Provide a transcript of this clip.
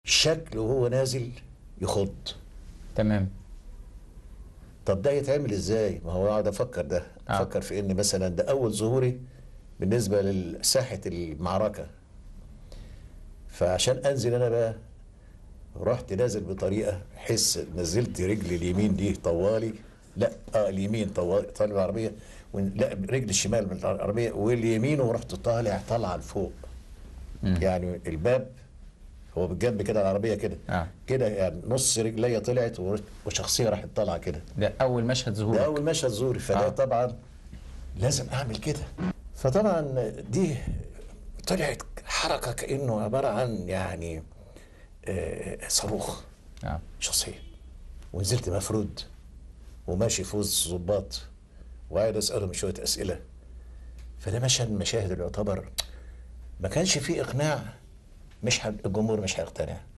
شكله وهو نازل يخض تمام طب ده يتعمل ازاي؟ ما هو اقعد افكر ده آه. افكر في ان مثلا ده اول ظهوري بالنسبه لساحه المعركه فعشان انزل انا بقى رحت نازل بطريقه حس نزلت رجلي اليمين دي طوالي لا اه اليمين طوالي طالع العربيه ون- لا رجل الشمال من العربيه واليمين ورحت طالع طالعه لفوق يعني الباب هو بالجنب كده العربيه كده آه. كده يعني نص رجليا طلعت ور- وشخصيه راحت طالعه كده ده اول مشهد ظهور ده اول مشهد زوري فده آه. طبعا لازم اعمل كده فطبعا دي طلعت حركه كانه عباره عن يعني آه، صاروخ آه. شخصيه ونزلت مفرود وماشي في وسط الظباط وقاعد اسالهم شويه اسئله فده مشهد من المشاهد اللي يعتبر ما كانش فيه اقناع مش ه- الجمهور مش هيقتنع